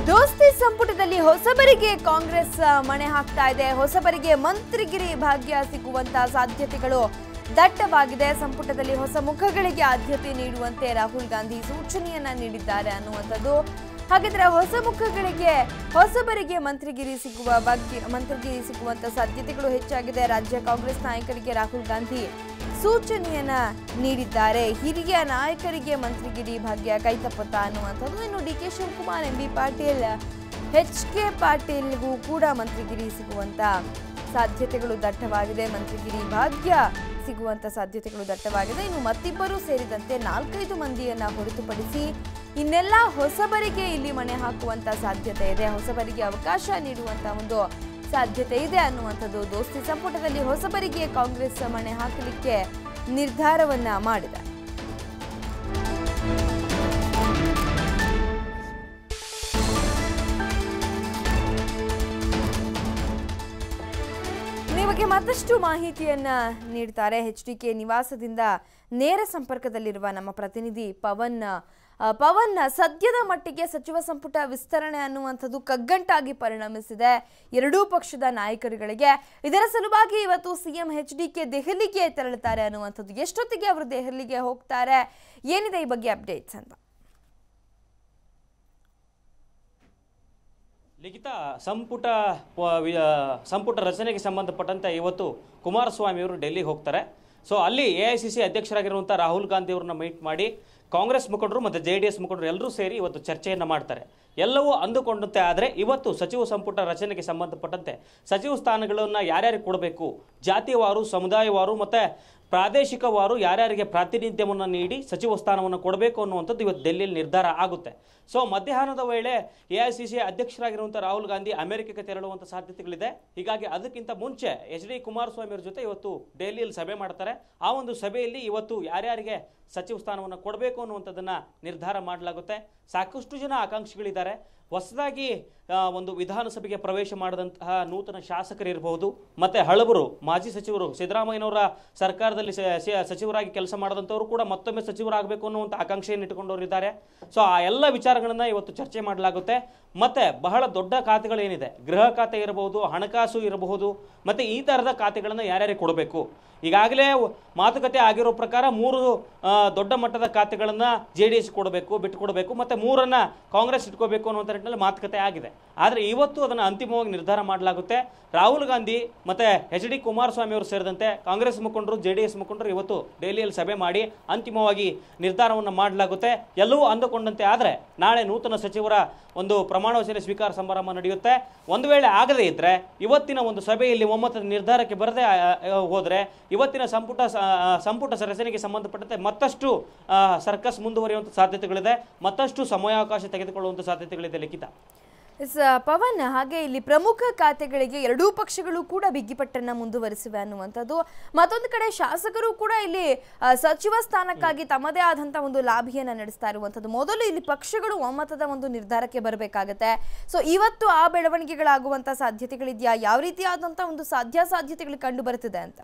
ದೋಸ್ತಿ ಸಂಪುಟದಲ್ಲಿ ಹೊಸಬರಿಗೆ ಕಾಂಗ್ರೆಸ್ ಆ, ಮಣೆ ಹಾಕ್ತಾ ಇದೆ ಹೊಸಬರಿಗೆ ಮಂತ್ರಿಗಿರಿ ಭಾಗ್ಯ ಸಿಗುವಂತ ಸಾಧ್ಯತೆಗಳು ದಟ್ಟವಾಗಿದೆ ಸಂಪುಟದಲ್ಲಿ ಹೊಸ ಮುಖಗಳಿಗೆ ಆದ್ಯತೆ ನೀಡುವಂತೆ ರಾಹುಲ್ ಗಾಂಧಿ ಸೂಚನೆಯನ್ನ ನೀಡಿದ್ದಾರೆ ಅನ್ನುವಂಥದ್ದು ಹಾಗಿದ್ರೆ ಹೊಸ ಮುಖಗಳಿಗೆ ಹೊಸಬರಿಗೆ ಮಂತ್ರಿಗಿರಿ ಸಿಗುವ ಬಗ್ಗೆ ಮಂತ್ರಿಗಿರಿ ಸಿಗುವಂತ ಸಾಧ್ಯತೆಗಳು ಹೆಚ್ಚಾಗಿದೆ ರಾಜ್ಯ ಕಾಂಗ್ರೆಸ್ ನಾಯಕರಿಗೆ ರಾಹುಲ್ ಗಾಂಧಿ ಸೂಚನೆಯನ್ನ ನೀಡಿದ್ದಾರೆ ಹಿರಿಯ ನಾಯಕರಿಗೆ ಮಂತ್ರಿಗಿರಿ ಭಾಗ್ಯ ಕೈತಪ್ಪುತ್ತಾ ಅನ್ನುವಂಥದ್ದು ಇನ್ನು D K Shivakumar M B Patil H K ಪಾಟೀಲ್ಗೂ ಕೂಡ ಮಂತ್ರಿಗಿರಿ ಸಿಗುವಂತ ಸಾಧ್ಯತೆಗಳು ದಟ್ಟವಾಗಿದೆ ಮಂತ್ರಿಗಿರಿ ಭಾಗ್ಯ ಸಿಗುವಂತ ಸಾಧ್ಯತೆಗಳು ದಟ್ಟವಾಗಿದೆ ಇನ್ನು ಮತ್ತಿಬ್ಬರು ಸೇರಿದಂತೆ ನಾಲ್ಕೈದು ಮಂದಿಯನ್ನ ಹೊರತುಪಡಿಸಿ ಇನ್ನೆಲ್ಲ ಹೊಸಬರಿಗೆ ಇಲ್ಲಿ ಮಣೆ ಹಾಕುವಂತ ಸಾಧ್ಯತೆ ಇದೆ ಹೊಸಬರಿಗೆ ಅವಕಾಶ ನೀಡುವಂತ ಒಂದು ಸಾಧ್ಯತೆ ಇದೆ ಅನ್ನುವಂಥದ್ದು ದೋಸ್ತಿ ಸಂಪುಟದಲ್ಲಿ ಹೊಸಬರಿಗೆ ಕಾಂಗ್ರೆಸ್ ಮಣೆ ಹಾಕಲಿಕ್ಕೆ ನಿರ್ಧಾರವನ್ನ ಮಾಡಿದೆ ಈ ಬಗ್ಗೆ ಮತ್ತಷ್ಟು ಮಾಹಿತಿಯನ್ನ ನೀಡ್ತಾರೆ ಎಚ್ ಡಿ ಕೆ ನಿವಾಸದಿಂದ ನೇರ ಸಂಪರ್ಕದಲ್ಲಿರುವ ನಮ್ಮ ಪ್ರತಿನಿಧಿ ಪವನ್ ಆ, ಪವನ್ ಸದ್ಯದ ಮಟ್ಟಿಗೆ ಸಚಿವ ಸಂಪುಟ ವಿಸ್ತರಣೆ ಅನ್ನುವಂಥದ್ದು ಕಗ್ಗಂಟಾಗಿ ಪರಿಣಮಿಸಿದೆ ಎರಡೂ ಪಕ್ಷದ ನಾಯಕರುಗಳಿಗೆ ಇದರ ಸಲುವಾಗಿ ಇವತ್ತು ಸಿಎಂ ಎಚ್ ಡಿ ಕೆ ದೆಹಲಿಗೆ ತೆರಳುತ್ತಾರೆ ಅನ್ನುವಂಥದ್ದು ಎಷ್ಟೊತ್ತಿಗೆ ಅವರು ದೆಹಲಿಗೆ ಹೋಗ್ತಾರೆ ಏನಿದೆ ಈ ಬಗ್ಗೆ ಅಪ್ಡೇಟ್ಸ್ ಅಂತ ಲಿಖಿತ ಸಂಪುಟ ವ- ವಿ- ಆ, ಸಂಪುಟ ರಚನೆಗೆ ಸಂಬಂಧಪಟ್ಟಂತೆ ಇವತ್ತು ಕುಮಾರಸ್ವಾಮಿ ಅವರು ಡೆಲ್ಲಿಗೆ ಹೋಗ್ತಾರೆ ಸೊ ಅಲ್ಲಿ ಎ ಐ ಸಿ ಸಿ ಅಧ್ಯಕ್ಷರಾಗಿರುವಂಥ ರಾಹುಲ್ ಗಾಂಧಿ ಅವರನ್ನ ಮೀಟ್ ಮಾಡಿ ಕಾಂಗ್ರೆಸ್ ಮುಖಂಡರು ಮತ್ತು ಜೆ ಡಿ ಎಸ್ ಮುಖಂಡರು ಎಲ್ಲರೂ ಸೇರಿ ಇವತ್ತು ಚರ್ಚೆಯನ್ನು ಮಾಡ್ತಾರೆ ಎಲ್ಲವೂ ಅಂದುಕೊಂಡಂತೆ ಆದರೆ ಇವತ್ತು ಸಚಿವ ಸಂಪುಟ ರಚನೆಗೆ ಸಂಬಂಧಪಟ್ಟಂತೆ ಸಚಿವ ಸ್ಥಾನಗಳನ್ನು ಯಾರ್ಯಾರಿಗೆ ಕೊಡಬೇಕು ಜಾತಿವಾರು ಸಮುದಾಯವಾರು ಮತ್ತು ಪ್ರಾದೇಶಿಕವಾರು ಯಾರ್ಯಾರಿಗೆ ಪ್ರಾತಿನಿಧ್ಯವನ್ನು ನೀಡಿ ಸಚಿವ ಸ್ಥಾನವನ್ನು ಕೊಡಬೇಕು ಅನ್ನುವಂಥದ್ದು ಇವತ್ತು ಡೆಲ್ಲಿಯಲ್ಲಿ ನಿರ್ಧಾರ ಆಗುತ್ತೆ ಸೊ ಮಧ್ಯಾಹ್ನದ ವೇಳೆ ಎ ಐ ಸಿ ಸಿ ಅಧ್ಯಕ್ಷರಾಗಿರುವಂಥ ರಾಹುಲ್ ಗಾಂಧಿ ಅಮೆರಿಕಕ್ಕೆ ತೆರಳುವಂಥ ಸಾಧ್ಯತೆಗಳಿದೆ ಹೀಗಾಗಿ ಅದಕ್ಕಿಂತ ಮುಂಚೆ ಎಚ್ ಡಿ ಕುಮಾರಸ್ವಾಮಿ ಅವರ ಜೊತೆ ಇವತ್ತು ದೆಹಲಿಯಲ್ಲಿ ಸಭೆ ಮಾಡ್ತಾರೆ ಆ ಒಂದು ಸಭೆಯಲ್ಲಿ ಇವತ್ತು ಯಾರ್ಯಾರಿಗೆ ಸಚಿವ ಸ್ಥಾನವನ್ನು ಕೊಡಬೇಕು ಅನ್ನುವಂಥದ್ದನ್ನು ನಿರ್ಧಾರ ಮಾಡಲಾಗುತ್ತೆ ಸಾಕಷ್ಟು ಜನ ಆಕಾಂಕ್ಷಿಗಳಿದ್ದಾರೆ ಹೊಸದಾಗಿ ಆ, ಒಂದು ವಿಧಾನಸಭೆಗೆ ಪ್ರವೇಶ ಮಾಡಿದಂತಹ ನೂತನ ಶಾಸಕರಿರಬಹುದು ಮತ್ತೆ ಹಳಬರು ಮಾಜಿ ಸಚಿವರು ಸಿದ್ದರಾಮಯ್ಯನವರ ಸರ್ಕಾರದಲ್ಲಿ ಸ- ಸ- ಸಚಿವರಾಗಿ ಕೆಲಸ ಮಾಡಿದಂಥವರು ಕೂಡ ಮತ್ತೊಮ್ಮೆ ಸಚಿವರಾಗಬೇಕು ಅನ್ನುವಂಥ ಆಕಾಂಕ್ಷೆಯನ್ನು ಇಟ್ಟುಕೊಂಡವರು ಇದ್ದಾರೆ ಸೊ ಆ ಎಲ್ಲ ವಿಚಾರಗಳನ್ನ ಇವತ್ತು ಚರ್ಚೆ ಮಾಡಲಾಗುತ್ತೆ ಮತ್ತೆ ಬಹಳ ದೊಡ್ಡ ಖಾತೆಗಳೇನಿದೆ ಗೃಹ ಖಾತೆ ಇರಬಹುದು ಹಣಕಾಸು ಇರಬಹುದು ಮತ್ತೆ ಈ ಥರದ ಖಾತೆಗಳನ್ನು ಯಾರ್ಯಾರಿಗೆ ಕೊಡಬೇಕು ಈಗಾಗಲೇ ಮಾತುಕತೆ ಆಗಿರೋ ಪ್ರಕಾರ ಮೂರು ಆ, ದೊಡ್ಡ ಮಟ್ಟದ ಖಾತೆಗಳನ್ನು ಜೆ ಡಿ ಎಸ್ ಕೊಡಬೇಕು ಬಿಟ್ಟು ಕೊಡಬೇಕು ಮತ್ತು ಮೂರನ್ನು ಕಾಂಗ್ರೆಸ್ ಇಟ್ಕೋಬೇಕು ಅನ್ನುವಂಥ ನಿಟ್ಟಿನಲ್ಲಿ ಮಾತುಕತೆ ಆಗಿದೆ ಆದರೆ ಇವತ್ತು ಅದನ್ನು ಅಂತಿಮವಾಗಿ ನಿರ್ಧಾರ ಮಾಡಲಾಗುತ್ತೆ ರಾಹುಲ್ ಗಾಂಧಿ ಮತ್ತು ಎಚ್ ಡಿ ಕುಮಾರಸ್ವಾಮಿ ಅವರು ಸೇರಿದಂತೆ ಕಾಂಗ್ರೆಸ್ ಮುಖಂಡರು ಜೆ ಡಿ ಎಸ್ ಮುಖಂಡರು ಇವತ್ತು ದೆಹಲಿಯಲ್ಲಿ ಸಭೆ ಮಾಡಿ ಅಂತಿಮವಾಗಿ ನಿರ್ಧಾರವನ್ನು ಮಾಡಲಾಗುತ್ತೆ ಎಲ್ಲವೂ ಅಂದುಕೊಂಡಂತೆ ಆದರೆ ನಾಳೆ ನೂತನ ಸಚಿವರ ಒಂದು ಪ್ರಮಾಣ ವಚನ ಸ್ವೀಕಾರ ಸಮಾರಂಭ ನಡೆಯುತ್ತೆ ಒಂದು ವೇಳೆ ಆಗದೇ ಇದ್ದರೆ ಇವತ್ತಿನ ಒಂದು ಸಭೆಯಲ್ಲಿ ಒಮ್ಮತದ ನಿರ್ಧಾರಕ್ಕೆ ಬರದೇ ಆ, ಆ, ಹೋದರೆ ಇವತ್ತಿನ ಸಂಪುಟ ಸ- ಆ, ಸಂಪುಟ ರಚನೆಗೆ ಸಂಬಂಧಪಟ್ಟಂತೆ ಮತ್ತಷ್ಟು ಆ, ಸರ್ಕಸ್ ಮುಂದುವರಿಯುವಂಥ ಸಾಧ್ಯತೆಗಳಿದೆ ಮತ್ತಷ್ಟು ಸಮಯಾವಕಾಶ ತೆಗೆದುಕೊಳ್ಳುವಂಥ ಸಾಧ್ಯತೆಗಳಿದೆ ಲಿಖಿತ ಎಸ್ ಪವನ್ ಹಾಗೆ ಇಲ್ಲಿ ಪ್ರಮುಖ ಖಾತೆಗಳಿಗೆ ಎರಡೂ ಪಕ್ಷಗಳು ಕೂಡ ಬಿಗಿಪಟ್ಟನ್ನ ಮುಂದುವರಿಸಿವೆ ಅನ್ನುವಂಥದ್ದು ಮತ್ತೊಂದು ಕಡೆ ಶಾಸಕರು ಕೂಡ ಇಲ್ಲಿ ಆ, ಸಚಿವ ಸ್ಥಾನಕ್ಕಾಗಿ ತಮ್ಮದೇ ಆದಂಥ ಒಂದು ಲಾಭಿಯನ್ನ ನಡೆಸ್ತಾ ಇರುವಂಥದ್ದು ಮೊದಲು ಇಲ್ಲಿ ಪಕ್ಷಗಳು ಒಮ್ಮತದ ಒಂದು ನಿರ್ಧಾರಕ್ಕೆ ಬರಬೇಕಾಗತ್ತೆ ಸೊ ಇವತ್ತು ಆ ಬೆಳವಣಿಗೆಗಳಾಗುವಂಥ ಸಾಧ್ಯತೆಗಳಿದೆಯಾ ಯಾವ ರೀತಿಯಾದಂಥ ಒಂದು ಸಾಧ್ಯಾಸಾಧ್ಯತೆಗಳು ಕಂಡು ಬರ್ತಿದೆ ಅಂತ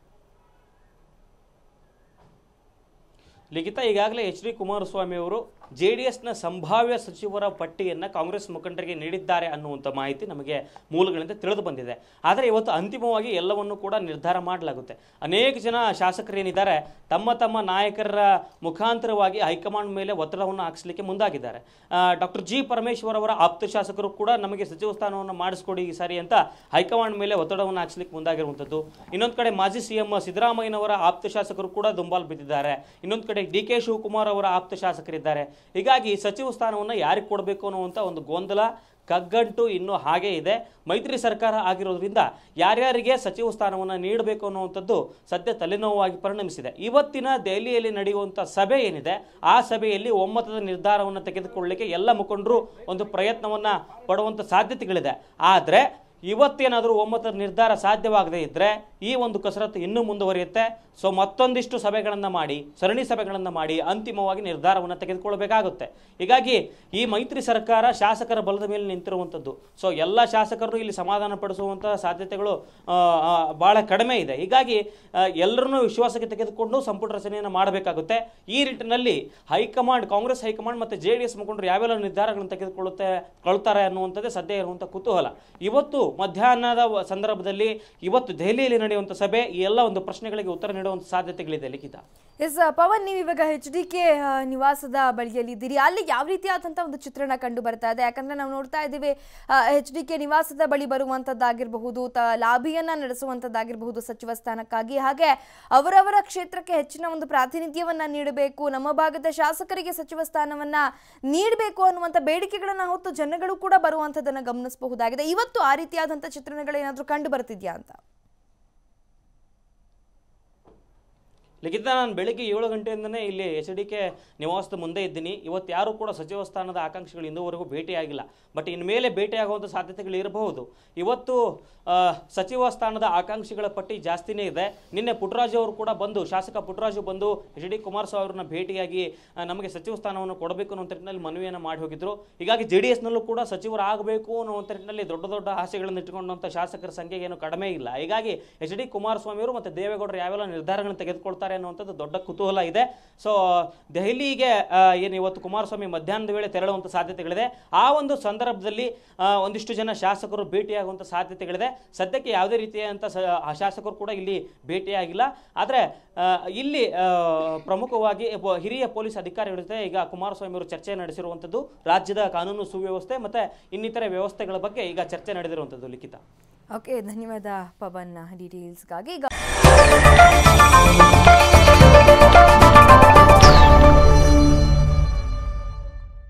ಲಿಖಿತ ಈಗಾಗಲೇ ಎಚ್ ಡಿ ಕುಮಾರಸ್ವಾಮಿ ಅವರು ಜೆ ಡಿ ಎಸ್ನ ಸಂಭಾವ್ಯ ಸಚಿವರ ಪಟ್ಟಿಯನ್ನು ಕಾಂಗ್ರೆಸ್ ಮುಖಂಡರಿಗೆ ನೀಡಿದ್ದಾರೆ ಅನ್ನುವಂಥ ಮಾಹಿತಿ ನಮಗೆ ಮೂಲಗಳಿಂದ ತಿಳಿದು ಬಂದಿದೆ ಆದರೆ ಇವತ್ತು ಅಂತಿಮವಾಗಿ ಎಲ್ಲವನ್ನು ಕೂಡ ನಿರ್ಧಾರ ಮಾಡಲಾಗುತ್ತೆ ಅನೇಕ ಜನ ಶಾಸಕರೇನಿದ್ದಾರೆ ತಮ್ಮ ತಮ್ಮ ನಾಯಕರ ಮುಖಾಂತರವಾಗಿ ಹೈಕಮಾಂಡ್ ಮೇಲೆ ಒತ್ತಡವನ್ನು ಹಾಕಿಸಲಿಕ್ಕೆ ಮುಂದಾಗಿದ್ದಾರೆ ಡಾಕ್ಟರ್ ಜಿ ಪರಮೇಶ್ವರ್ ಅವರ ಆಪ್ತ ಶಾಸಕರು ಕೂಡ ನಮಗೆ ಸಚಿವ ಸ್ಥಾನವನ್ನು ಮಾಡಿಸ್ಕೊಡಿ ಈ ಸಾರಿ ಅಂತ ಹೈಕಮಾಂಡ್ ಮೇಲೆ ಒತ್ತಡವನ್ನು ಹಾಕಿಸ್ಲಿಕ್ಕೆ ಮುಂದಾಗಿರುವಂಥದ್ದು ಇನ್ನೊಂದು ಕಡೆ ಮಾಜಿ ಸಿಎಂ ಸಿದ್ದರಾಮಯ್ಯನವರ ಆಪ್ತ ಶಾಸಕರು ಕೂಡ ದುಂಬಾಲು ಬಿದ್ದಿದ್ದಾರೆ ಇನ್ನೊಂದು ಕಡೆ ಡಿ ಕೆ ಶಿವಕುಮಾರ್ ಅವರ ಆಪ್ತ ಶಾಸಕರಿದ್ದಾರೆ ಹೀಗಾಗಿ ಸಚಿವ ಸ್ಥಾನವನ್ನು ಯಾರಿಗೆ ಕೊಡಬೇಕು ಅನ್ನುವಂಥ ಒಂದು ಗೊಂದಲ ಕಗ್ಗಂಟು ಇನ್ನೂ ಹಾಗೇ ಇದೆ ಮೈತ್ರಿ ಸರ್ಕಾರ ಆಗಿರೋದ್ರಿಂದ ಯಾರ್ಯಾರಿಗೆ ಸಚಿವ ಸ್ಥಾನವನ್ನು ನೀಡಬೇಕು ಅನ್ನುವಂಥದ್ದು ಸದ್ಯ ತಲೆನೋವಾಗಿ ಪರಿಣಮಿಸಿದೆ ಇವತ್ತಿನ ದೆಹಲಿಯಲ್ಲಿ ನಡೆಯುವಂಥ ಸಭೆ ಏನಿದೆ ಆ ಸಭೆಯಲ್ಲಿ ಒಮ್ಮತದ ನಿರ್ಧಾರವನ್ನು ತೆಗೆದುಕೊಳ್ಳಲಿಕ್ಕೆ ಎಲ್ಲ ಮುಖಂಡರು ಒಂದು ಪ್ರಯತ್ನವನ್ನು ಪಡುವಂಥ ಸಾಧ್ಯತೆಗಳಿದೆ ಆದರೆ ಇವತ್ತೇನಾದರೂ ಒಮ್ಮತದ ನಿರ್ಧಾರ ಸಾಧ್ಯವಾಗದೇ ಇದ್ದರೆ ಈ ಒಂದು ಕಸರತ್ತು ಇನ್ನೂ ಮುಂದುವರಿಯುತ್ತೆ ಸೊ ಮತ್ತೊಂದಿಷ್ಟು ಸಭೆಗಳನ್ನು ಮಾಡಿ ಸರಣಿ ಸಭೆಗಳನ್ನು ಮಾಡಿ ಅಂತಿಮವಾಗಿ ನಿರ್ಧಾರವನ್ನು ತೆಗೆದುಕೊಳ್ಬೇಕಾಗುತ್ತೆ ಹೀಗಾಗಿ ಈ ಮೈತ್ರಿ ಸರ್ಕಾರ ಶಾಸಕರ ಬಲದ ಮೇಲೆ ನಿಂತಿರುವಂಥದ್ದು ಸೊ ಎಲ್ಲ ಶಾಸಕರು ಇಲ್ಲಿ ಸಮಾಧಾನ ಪಡಿಸುವಂತಹ ಸಾಧ್ಯತೆಗಳು ಆ, ಆ, ಬಹಳ ಕಡಿಮೆ ಇದೆ ಹೀಗಾಗಿ ಎಲ್ಲರನ್ನೂ ವಿಶ್ವಾಸಕ್ಕೆ ತೆಗೆದುಕೊಂಡು ಸಂಪುಟ ರಚನೆಯನ್ನು ಮಾಡಬೇಕಾಗುತ್ತೆ ಈ ನಿಟ್ಟಿನಲ್ಲಿ ಹೈಕಮಾಂಡ್ ಕಾಂಗ್ರೆಸ್ ಹೈಕಮಾಂಡ್ ಮತ್ತು ಜೆ ಡಿ ಎಸ್ ಮುಖಂಡರು ಯಾವೆಲ್ಲ ನಿರ್ಧಾರಗಳನ್ನು ತೆಗೆದುಕೊಳ್ಳುತ್ತೆ ಕೊಳ್ತಾರೆ ಅನ್ನುವಂಥದ್ದೇ ಸದ್ಯ ಇರುವಂಥ ಕುತೂಹಲ ಇವತ್ತು ಮಧ್ಯಾಹ್ನದ ವ- ಸಂದರ್ಭದಲ್ಲಿ ಇವತ್ತು ದೆಹಲಿಯಲ್ಲಿ ನಡೆಯುವಂಥ ಸಭೆ ಈ ಎಲ್ಲ ಒಂದು ಪ್ರಶ್ನೆಗಳಿಗೆ ಉತ್ತರ ನೀಡುವಂಥ ಸಾಧ್ಯತೆಗಳಿದೆ ಲಿಖಿತ ಎಸ್ ಪವನ್ ನೀವು ಇವಾಗ ಎಚ್ ಡಿ ಕೆ ನಿವಾಸದ ಬಳಿಯಲ್ಲಿ ಇದ್ದೀರಿ ಅಲ್ಲಿ ಯಾವ ರೀತಿಯಾದಂಥ ಒಂದು ಚಿತ್ರಣ ಕಂಡು ಬರ್ತಾ ಇದೆ ಯಾಕಂದ್ರೆ ನಾವು ನೋಡ್ತಾ ಇದ್ದೀವಿ ಎಚ್ ಡಿ ಕೆ ನಿವಾಸದ ಬಳಿ ಬರುವಂಥದ್ದಾಗಿರಬಹುದು ತ ಲಾಬಿಯನ್ನ ನಡೆಸುವಂಥದ್ದಾಗಿರಬಹುದು ಸಚಿವ ಸ್ಥಾನಕ್ಕಾಗಿ ಹಾಗೆ ಅವರವರ ಕ್ಷೇತ್ರಕ್ಕೆ ಹೆಚ್ಚಿನ ಒಂದು ಪ್ರಾತಿನಿಧ್ಯವನ್ನ ನೀಡಬೇಕು ನಮ್ಮ ಭಾಗದ ಶಾಸಕರಿಗೆ ಸಚಿವ ಸ್ಥಾನವನ್ನ ನೀಡಬೇಕು ಅನ್ನುವಂಥ ಬೇಡಿಕೆಗಳನ್ನ ಹೊತ್ತು ಜನಗಳು ಕೂಡ ಬರುವಂಥದ್ದನ್ನ ಗಮನಿಸಬಹುದಾಗಿದೆ ಇವತ್ತು ಆ ರೀತಿಯಾದಂಥ ಚಿತ್ರಣಗಳೇನಾದ್ರೂ ಕಂಡು ಬರ್ತಿದ್ಯಾ ಅಂತ ಲಿಖಿತ ನಾನು ಬೆಳಿಗ್ಗೆ ಏಳು ಗಂಟೆಯಿಂದನೇ ಇಲ್ಲಿ ಎಚ್ ಡಿ ಕೆ ನಿವಾಸದ ಮುಂದೆ ಇದ್ದೀನಿ ಇವತ್ತು ಯಾರೂ ಕೂಡ ಸಚಿವ ಸ್ಥಾನದ ಆಕಾಂಕ್ಷಿಗಳು ಇಂದುವರೆಗೂ ಭೇಟಿಯಾಗಿಲ್ಲ ಬಟ್ ಇನ್ಮೇಲೆ ಭೇಟಿಯಾಗುವಂಥ ಸಾಧ್ಯತೆಗಳು ಇರಬಹುದು ಇವತ್ತು ಆ, ಸಚಿವ ಸ್ಥಾನದ ಆಕಾಂಕ್ಷಿಗಳ ಪಟ್ಟಿ ಜಾಸ್ತಿನೇ ಇದೆ ನಿನ್ನೆ ಪುಟ್ಟರಾಜು ಅವರು ಕೂಡ ಬಂದು ಶಾಸಕ ಪುಟ್ಟರಾಜು ಬಂದು ಎಚ್ ಡಿ ಕುಮಾರಸ್ವಾಮಿ ಅವ್ರನ್ನ ಭೇಟಿಯಾಗಿ ಆ, ನಮಗೆ ಸಚಿವ ಸ್ಥಾನವನ್ನು ಕೊಡಬೇಕು ಅನ್ನೋ ನಿಟ್ಟಿನಲ್ಲಿ ಮನವಿಯನ್ನು ಮಾಡಿ ಹೋಗಿದ್ರು ಹೀಗಾಗಿ ಜೆ ಡಿ ಎಸ್ನಲ್ಲೂ ಕೂಡ ಸಚಿವರಾಗಬೇಕು ಅನ್ನೋ ನಿಟ್ಟಿನಲ್ಲಿ ದೊಡ್ಡ ದೊಡ್ಡ ಆಸೆಗಳನ್ನು ಇಟ್ಟುಕೊಂಡಂಥ ಶಾಸಕರ ಸಂಖ್ಯೆ ಏನು ಕಡಿಮೆ ಇಲ್ಲ ಹೀಗಾಗಿ ಎಚ್ ಡಿ ಕುಮಾರಸ್ವಾಮಿ ಅವರು ಮತ್ತು ದೇವೇಗೌಡರು ಯಾವೆಲ್ಲ ನಿರ್ಧಾರಗಳನ್ನು ತೆಗೆದುಕೊಳ್ತಾರೆ ಅನ್ನುವಂಥದ್ದು ದೊಡ್ಡ ಕುತೂಹಲ ಇದೆ ಸೊ ದೆಹಲಿಗೆ ಆ, ಏನು ಇವತ್ತು ಕುಮಾರಸ್ವಾಮಿ ಮಧ್ಯಾಹ್ನದ ವೇಳೆ ತೆರಳುವಂಥ ಸಾಧ್ಯತೆಗಳಿದೆ ಆ ಒಂದು ಸಂದರ್ಭದಲ್ಲಿ ಆ, ಒಂದಿಷ್ಟು ಜನ ಶಾಸಕರು ಭೇಟಿಯಾಗುವಂಥ ಸಾಧ್ಯತೆಗಳಿದೆ ಸದ್ಯಕ್ಕೆ ಯಾವುದೇ ರೀತಿಯಾದಂಥ ಸ ಆ ಶಾಸಕರು ಕೂಡ ಇಲ್ಲಿ ಭೇಟಿಯಾಗಿಲ್ಲ ಆದರೆ ಇಲ್ಲಿ ಆ, ಪ್ರಮುಖವಾಗಿ ಒಬ್ಬ ಹಿರಿಯ ಪೊಲೀಸ್ ಅಧಿಕಾರಿಗಳ ಜೊತೆ ಈಗ ಕುಮಾರಸ್ವಾಮಿ ಅವರು ಚರ್ಚೆ ನಡೆಸಿರುವಂಥದ್ದು ರಾಜ್ಯದ ಕಾನೂನು ಸುವ್ಯವಸ್ಥೆ ಮತ್ತು ಇನ್ನಿತರೆ ವ್ಯವಸ್ಥೆಗಳ ಬಗ್ಗೆ ಈಗ ಚರ್ಚೆ ನಡೆದಿರುವಂಥದ್ದು ಲಿಖಿತ ಓಕೆ ಧನ್ಯವಾದ ಪವನ್ ಡೀಟೇಲ್ಸ್ಗಾಗಿ ಈಗ